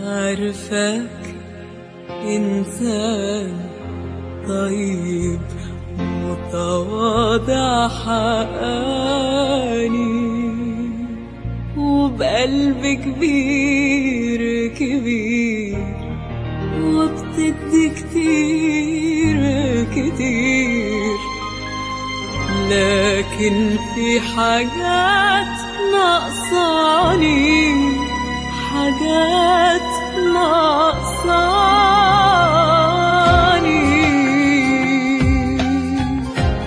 عارفك إنسان طيب متواضع حقاني وبقلب كبير كبير وبتدي كتير كتير لكن في حاجات ناقصاني حاجات ناقصاني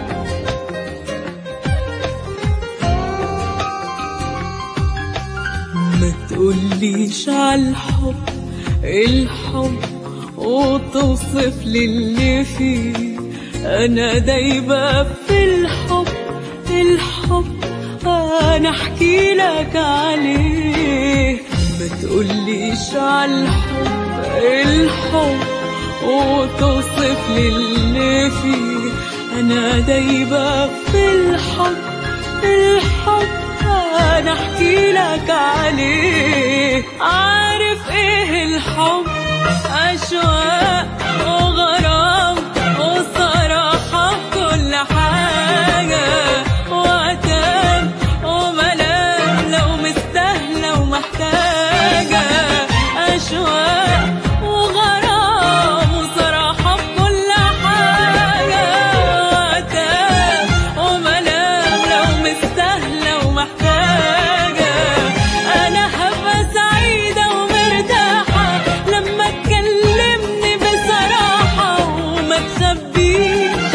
ما تقوليش عالحب الحب وتوصف لي اللي فيه انا دايبة في الحب الحب انا احكي لك عليه ما تقوليش عالحب الحب وتوصف لي اللي فيه انا دايبة في الحب الحب انا احكي لك عليه عارف ايه الحب اشواق وغرام وصراحة في كل حاجة وقتان وملام لو مستاهلة ومحتاجة أشواق وغرام وصراحة في كل حاجة وقتان وملام لو مستاهلة ومحتاجة أنا هبقى سعيدة ومرتاحة لما تكلمني بصراحة وما تخبيش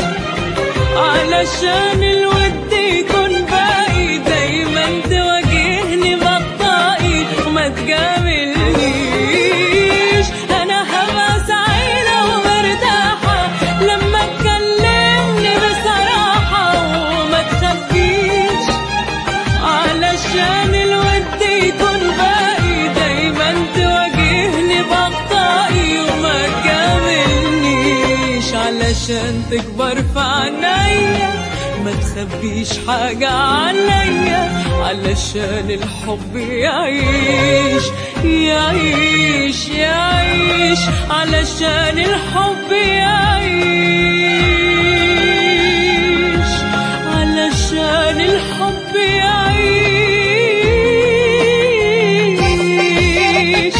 علشان الود يكون باقي دايما تواجهني بطائي وما تجاملنيش انا هبقى سعيدة ومرتاحة لما تكلمني بصراحة وما تخبيش علشان الود يكون باقي دايما تواجهني بطائي وما تجاملنيش علشان تكبر في عينيا ما تخبيش حاجة عليا علشان الحب يعيش يعيش يعيش علشان الحب يعيش علشان الحب يعيش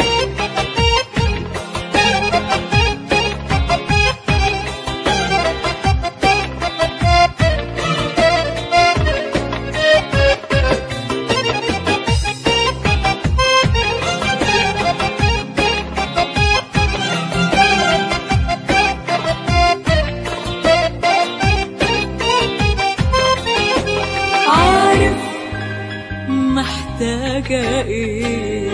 عارف محتاجة ايه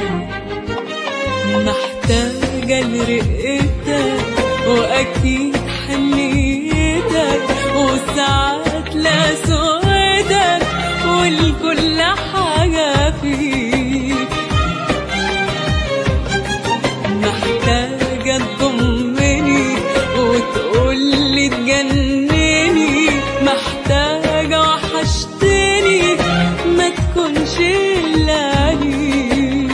محتاجة لرقتك وأكيد حنيتك وساعات لسعودك ولكل حاجة فيك محتاجة تضمني وتقولي تجنني محتاجة وحشتني ما تكونش إلا ليك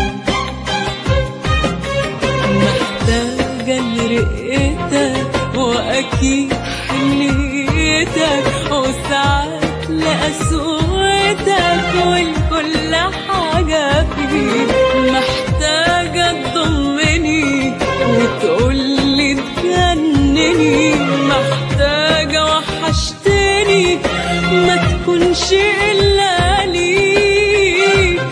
محتاجة لرقتك وأكيد حنيتك وساعات لقسوتك ولكل حاجة فيك محتاجة تضمني وتقولي تجنني محتاجة وحشتني ما تكونش إلا ليك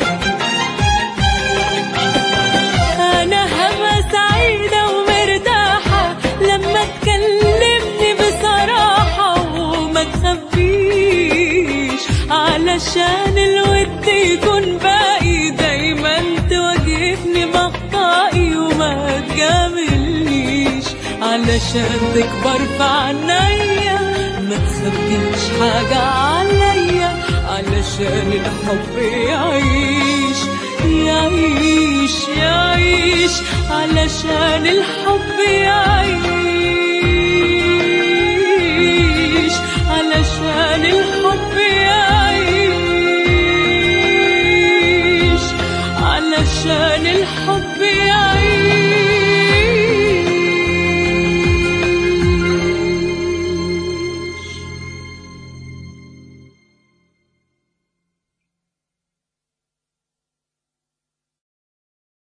أنا هبقى سعيدة ومرتاحة لما تكلمني بصراحة وما تخبيش علشان الود يكون باقي دايما تواجهني بخطائي وما تجاملنيش علشان تكبر في عينيا ما تخبيش حاجة عليا علشان الحب يعيش يعيش يعيش علشان الحب يعيش